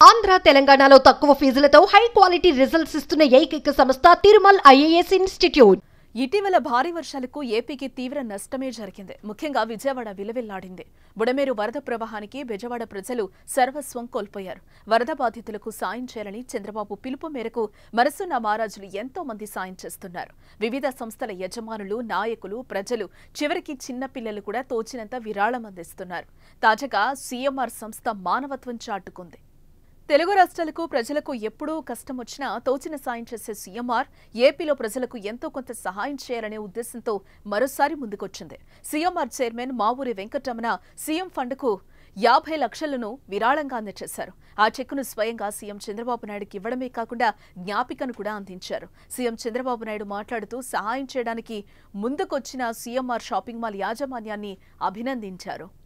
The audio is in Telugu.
ఆంధ్ర తెలంగాణలో తక్కువ ఫీజులతో హై క్వాలిటీ రిజల్ట్స్ ఇస్తున్న ఏకైక సంస్థ తిరుమల్ ఐఏఎస్ ఇన్స్టిట్యూట్ ఇటీవల భారీ వర్షాలకు ఏపీకి తీవ్ర నష్టమే జరిగింది ముఖ్యంగా విజయవాడ విలవిల్లాడింది బుడమేరు వరద ప్రవాహానికి బెజవాడ ప్రజలు సర్వస్వం కోల్పోయారు వరద బాధితులకు సాయం చేయాలని చంద్రబాబు పిలుపు మేరకు మనసున్న మహారాజులు ఎంతో మంది సాయం చేస్తున్నారు వివిధ సంస్థల యజమానులు నాయకులు ప్రజలు చివరికి చిన్న పిల్లలు కూడా తోచినంత విరాళం అందిస్తున్నారు తాజాగా సీఎంఆర్ సంస్థ మానవత్వం చాటుకుంది తెలుగు రాష్ట్రాలకు ప్రజలకు ఎప్పుడూ కష్టం వచ్చినా తోచిన సాయం చేసే సీఎంఆర్ ఏపీలో ప్రజలకు ఎంతో కొంత సహాయం చేయాలనే ఉద్దేశంతో మరోసారి ముందుకొచ్చింది CMR chairman Mavuri Venkataramana CM ఫండ్కు యాభై లక్షలను విరాళంగా అందజేశారు ఆ చెక్కును స్వయంగా సీఎం చంద్రబాబు నాయుడుకి ఇవ్వడమే కాకుండా జ్ఞాపికను కూడా అందించారు సీఎం చంద్రబాబు నాయుడు మాట్లాడుతూ సహాయం చేయడానికి ముందుకొచ్చిన సీఎంఆర్ షాపింగ్ మాల్ యాజమాన్యాన్ని అభినందించారు